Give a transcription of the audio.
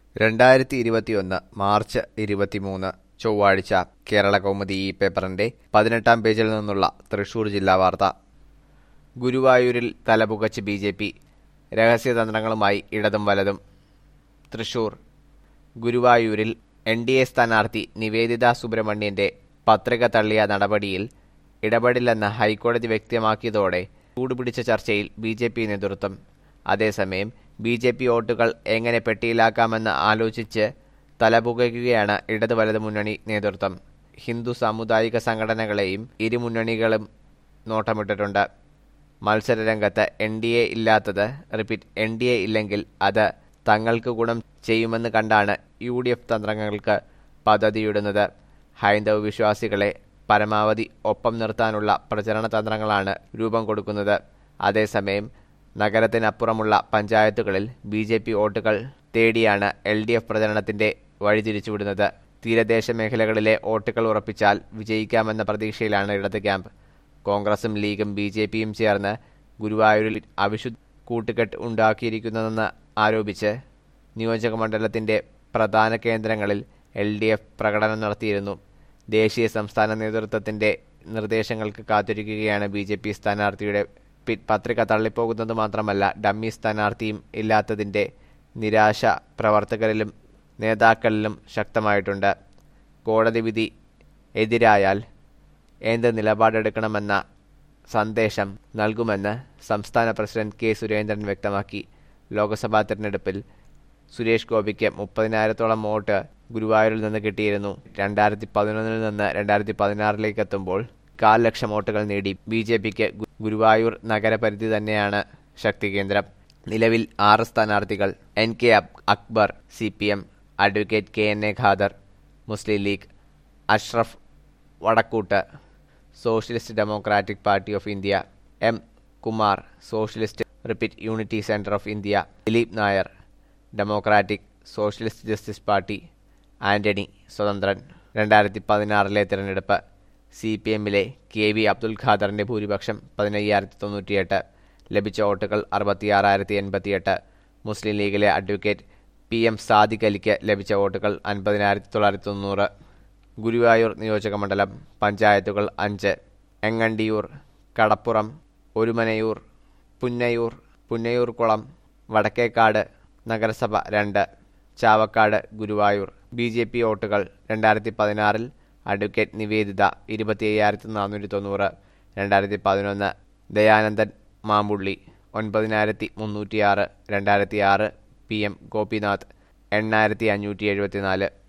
രണ്ടായിരത്തി ഇരുപത്തിയൊന്ന് മാർച്ച് ഇരുപത്തിമൂന്ന് ചൊവ്വാഴ്ച കേരള കൗമുദി ഈ പേപ്പറിന്റെ പതിനെട്ടാം പേജിൽ നിന്നുള്ള തൃശൂർ ജില്ലാ വാർത്ത ഗുരുവായൂരിൽ തലപുകച്ച് ബി ജെ പി രഹസ്യതന്ത്രങ്ങളുമായി ഇടതും വലതും തൃശൂർ ഗുരുവായൂരിൽ എൻ ഡി എ സ്ഥാനാർത്ഥി നിവേദിത സുബ്രഹ്മണ്യന്റെ പത്രിക തള്ളിയ നടപടിയിൽ ഇടപെടില്ലെന്ന് ഹൈക്കോടതി വ്യക്തമാക്കിയതോടെ ചൂടുപിടിച്ച ചർച്ചയിൽ ബി ജെ പി നേതൃത്വം അതേസമയം ബി ജെ പി വോട്ടുകൾ എങ്ങനെ പെട്ടിയിലാക്കാമെന്ന് ആലോചിച്ച് തലപുകയ്ക്കുകയാണ് ഇടത് വലത് മുന്നണി നേതൃത്വം ഹിന്ദു സാമുദായിക സംഘടനകളെയും ഇരു മുന്നണികളും നോട്ടമിട്ടിട്ടുണ്ട് മത്സരരംഗത്ത് എൻ ഡി എ ഇല്ലാത്തത് റിപ്പീറ്റ് എൻ ഡി എ ഇല്ലെങ്കിൽ അത് തങ്ങൾക്ക് ഗുണം ചെയ്യുമെന്ന് കണ്ടാണ് യു ഡി എഫ് തന്ത്രങ്ങൾക്ക് പദ്ധതിയിടുന്നത് ഹൈന്ദവ വിശ്വാസികളെ പരമാവധി ഒപ്പം നിർത്താനുള്ള പ്രചരണ തന്ത്രങ്ങളാണ് രൂപം കൊടുക്കുന്നത് അതേസമയം നഗരത്തിനപ്പുറമുള്ള പഞ്ചായത്തുകളിൽ ബി ജെ പി വോട്ടുകൾ തേടിയാണ് എൽ ഡി എഫ് പ്രചരണത്തിന്റെ വഴിതിരിച്ചുവിടുന്നത് തീരദേശ മേഖലകളിലെ വോട്ടുകൾ ഉറപ്പിച്ചാൽ വിജയിക്കാമെന്ന പ്രതീക്ഷയിലാണ് ഇടത് ക്യാമ്പ് കോൺഗ്രസും ലീഗും ബി ജെ പിയും ചേർന്ന് ഗുരുവായൂരിൽ അവിശുദ്ധ കൂട്ടുകെട്ട് ഉണ്ടാക്കിയിരിക്കുന്നതെന്ന് ആരോപിച്ച് നിയോജകമണ്ഡലത്തിന്റെ പ്രധാന കേന്ദ്രങ്ങളിൽ എൽ ഡി എഫ് പ്രകടനം നടത്തിയിരുന്നു ദേശീയ സംസ്ഥാന നേതൃത്വത്തിന്റെ നിർദ്ദേശങ്ങൾക്ക് കാത്തിരിക്കുകയാണ് ബി ജെ പി സ്ഥാനാർത്ഥിയുടെ പി- പത്രിക തള്ളിപ്പോകുന്നത് മാത്രമല്ല ഡമ്മി സ്ഥാനാർത്ഥിയും ഇല്ലാത്തതിന്റെ നിരാശ പ്രവർത്തകരിലും നേതാക്കളിലും ശക്തമായിട്ടുണ്ട് കോടതി വിധി എതിരായാൽ എന്ത് നിലപാടെടുക്കണമെന്ന സന്ദേശം നൽകുമെന്ന് സംസ്ഥാന പ്രസിഡന്റ് കെ സുരേന്ദ്രൻ വ്യക്തമാക്കി ലോക്സഭാ തെരഞ്ഞെടുപ്പിൽ സുരേഷ് ഗോപിക്ക് മുപ്പതിനായിരത്തോളം വോട്ട് ഗുരുവായൂരിൽ നിന്ന് കിട്ടിയിരുന്നു രണ്ടായിരത്തി പതിനൊന്നിൽ നിന്ന് രണ്ടായിരത്തി പതിനാറിലേക്ക് എത്തുമ്പോൾ കാൽ ലക്ഷം വോട്ടുകൾ നേടി ബി ജെ പിക്ക് ഗുരുവായൂർ നഗരപരിധി തന്നെയാണ് ശക്തി കേന്ദ്രം നിലവിൽ ആറ് സ്ഥാനാർത്ഥികൾ എൻ കെ അബ്- Akbar C P M advocate K N A Khader Muslim League Ashraf Vadakkoot socialist democratic party of India M Kumar socialist repeat unity centre of India Dileep Nair democratic socialist justice party Antony സ്വതന്ത്രൻ രണ്ടായിരത്തി പതിനാറിലെ തിരഞ്ഞെടുപ്പ് സി പി എമ്മിലെ കെ വി അബ്ദുൽ ഖാദറിന്റെ ഭൂരിപക്ഷം പതിനയ്യായിരത്തി തൊണ്ണൂറ്റിയെട്ട് ലഭിച്ച വോട്ടുകൾ അറുപത്തിയാറായിരത്തി എൺപത്തിയെട്ട് മുസ്ലിം ലീഗിലെ അഡ്വക്കേറ്റ് പി എം സാദിഖ് അലിക്ക് ലഭിച്ച വോട്ടുകൾ അൻപതിനായിരത്തി തൊള്ളായിരത്തി തൊണ്ണൂറ് ഗുരുവായൂർ നിയോജകമണ്ഡലം പഞ്ചായത്തുകൾ അഞ്ച് എങ്ങണ്ടിയൂർ കടപ്പുറം ഒരുമനയൂർ പുന്നയൂർ പുന്നയൂർക്കുളം വടക്കേക്കാട് നഗരസഭ രണ്ട് Chavakkad Guruvayur B J P വോട്ടുകൾ രണ്ടായിരത്തി പതിനാറിൽ അഡ്വക്കേറ്റ് നിവേദിത ഇരുപത്തി അയ്യായിരത്തി നാനൂറ്റി തൊണ്ണൂറ് രണ്ടായിരത്തി പതിനൊന്ന് ദയാനന്ദൻ മാമ്പുള്ളി ഒൻപതിനായിരത്തി മുന്നൂറ്റിയാറ് രണ്ടായിരത്തി ആറ് പി എം ഗോപിനാഥ് എണ്ണായിരത്തി അഞ്ഞൂറ്റി എഴുപത്തിനാല്